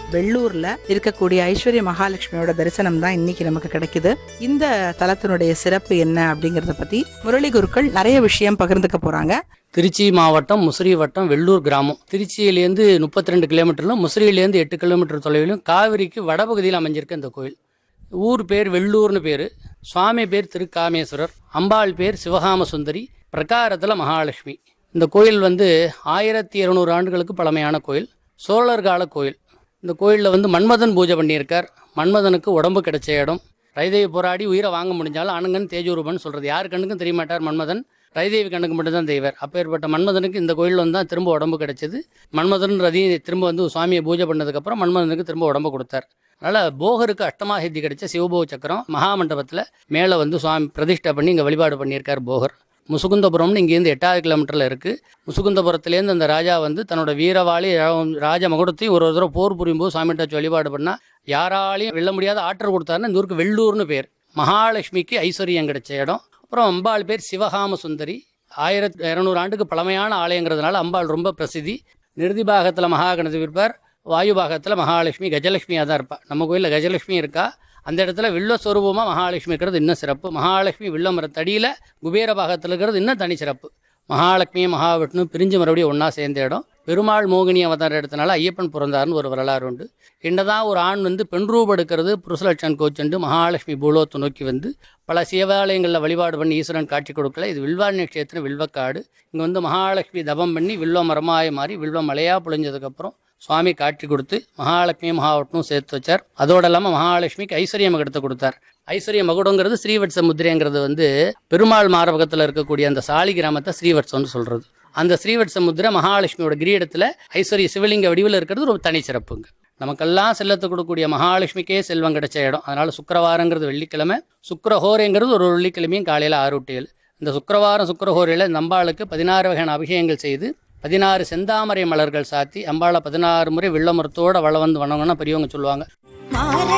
வெள்ளூர்ல இருக்கக்கூடிய ஐஸ்வர்ய மகாலட்சுமியோட தரிசனம் தான் இன்னைக்கு நமக்கு கிடைக்குது இந்த தலத்தினுடைய சிறப்பு என்ன அப்படிங்கறத பத்தி முரளி குருக்கள் நிறைய விஷயம் பகிர்ந்துக்க போறாங்க திருச்சி மாவட்டம் முசிறி வட்டம் வெள்ளூர் கிராமம் திருச்சியிலேருந்து முப்பத்தி ரெண்டு கிலோமீட்டரிலும் முசிறியிலேருந்து எட்டு கிலோமீட்டர் தொலைவிலும் காவிரிக்கு வடபகுதியில் அமைஞ்சிருக்கு இந்த கோயில் ஊர் பேர் வெள்ளூர்னு பேர் சுவாமி பேர் திருக்காமேஸ்வரர் அம்பாள் பேர் சிவகாம சுந்தரி பிரகாரத்தில் மகாலட்சுமி இந்த கோயில் வந்து ஆயிரத்தி இருநூறு ஆண்டுகளுக்கு பழமையான கோயில் சோழர் கால கோயில் இந்த கோயிலில் வந்து மன்மதன் பூஜை பண்ணியிருக்கார் மன்மதனுக்கு உடம்பு கிடைச்ச இடம் ரைதேவி போராடி உயிரை வாங்க முடிஞ்சாலும் அணுங்கன் தேஜூரூபன் சொல்கிறது யார் கண்ணுக்கும் தெரிய மாட்டார் மன்மதன் ரைதேவி கண்ணுக்கு மட்டும்தான் தெய்வர் அப்பேற்பட்ட மன்மதனுக்கு இந்த கோயில் வந்து தான் திரும்ப உடம்பு கிடைச்சது மன்மதன் ரதி திரும்ப வந்து சுவாமியை பூஜை பண்ணதுக்கப்புறம் மன்மதனுக்கு திரும்ப உடம்பு கொடுத்தார் அதனால் போகருக்கு அஷ்டமாசித்தி கிடைச்ச சிவபோக சக்கரம் மகாமண்டபத்தில் மேலே வந்து சுவாமி பிரதிஷ்டை பண்ணி இங்கே வழிபாடு பண்ணியிருக்கார் போகர் முசுகுந்தபுரம்னு இங்கேருந்து எட்டாவது கிலோமீட்டரில் இருக்குது முசுகுந்தபுரத்துலேருந்து அந்த ராஜா வந்து தன்னோட வீரவாளி ரா- ராஜ மகுடத்தையும் ஒரு ஒரு தடவை போர் புரியும் போது சாமிகிட்ட வச்சு வழிபாடு பண்ணால் யாராலையும் வெல்ல முடியாத ஆற்றல் கொடுத்தாருன்னு இந்த ஊருக்கு வெள்ளூர்னு பேர் மகாலட்சுமிக்கு ஐஸ்வர்யம் கிடைச்ச இடம் அப்புறம் அம்பாள் பேர் சிவகாம சுந்தரி ஆயிரத்தி இரநூறு ஆண்டுக்கு பழமையான ஆலயங்கிறதுனால அம்பாள் ரொம்ப பிரசித்தி நிருதி பாகத்தில் மகாகணபதி இருப்பார் வாயு பாகத்தில் மகாலட்சுமி கஜலட்சுமியாக தான் இருப்பாள் நம்ம கோயிலில் கஜலட்சுமி இருக்கா அந்த இடத்துல வில்வஸ்வரூபமாக மகாலட்சுமி இருக்கிறது இன்னும் சிறப்பு மகாலட்சுமி வில்ல மரத்தடியில் குபேர பாகத்தில் இருக்கிறது இன்னும் தனி சிறப்பு மகாலட்சுமி மகாவிஷ்ணு பிரிஞ்சு மறுபடியும் ஒன்றா சேர்ந்த இடம் பெருமாள் மோகினி அவதாரம் எடுத்தனால ஐயப்பன் பிறந்தார்னு ஒரு வரலாறு உண்டு என்னதான் ஒரு ஆண் வந்து பெண் ரூபம் எடுக்கிறது புருஷலட்சன் கோச்சண்டு மகாலட்சுமி பூலோத்தை நோக்கி வந்து பல சிவாலயங்களில் வழிபாடு பண்ணி ஈஸ்வரன் காட்சி கொடுக்கல இது வில்வாரண்ய கஷேத்திரம் வில்வக்காடு இங்கே வந்து மகாலட்சுமி தபம் பண்ணி வில்வ மரமாய மாறி வில்வ மலையாக பொழிஞ்சதுக்கப்புறம் சுவாமி காட்சி கொடுத்து மகாலட்சுமி மகாவட்டனும் சேர்த்து வச்சார் அதோடு இல்லாமல் மகாலட்சுமிக்கு ஐஸ்வர்ய மகுடத்தை கொடுத்தார் ஐஸ்வர்ய மகுடங்கிறது ஸ்ரீவட்ச முத்திரைங்கிறது வந்து பெருமாள் மாரபகத்தில் இருக்கக்கூடிய அந்த சாலி கிராமத்தை ஸ்ரீவட்சம்னு சொல்கிறது அந்த ஸ்ரீவட்ச முத்திரை மகாலட்சுமியோட கிரீடத்தில் ஐஸ்வர்ய சிவலிங்க வடிவில் இருக்கிறது ஒரு தனி சிறப்புங்க நமக்கெல்லாம் செல்லத்தை கொடுக்கக்கூடிய மகாலட்சுமிக்கே செல்வம் கிடைச்ச இடம் அதனால சுக்கிரவாரங்கிறது வெள்ளிக்கிழமை சுக்கிரஹோரைங்கிறது ஒரு வெள்ளிக்கிழமையும் காலையில் ஆறு டு ஏழு இந்த சுக்கிரவாரம் சுக்கிரஹோரையில் இந்த அம்பாளுக்கு பதினாறு வகையான அபிஷேகங்கள் செய்து பதினாறு செந்தாமரை மலர்கள் சாத்தி அம்பாளை பதினாறு முறை வெள்ளமரத்தோட வள வந்து வணங்கணும்னா பெரியவங்க சொல்லுவாங்க மாற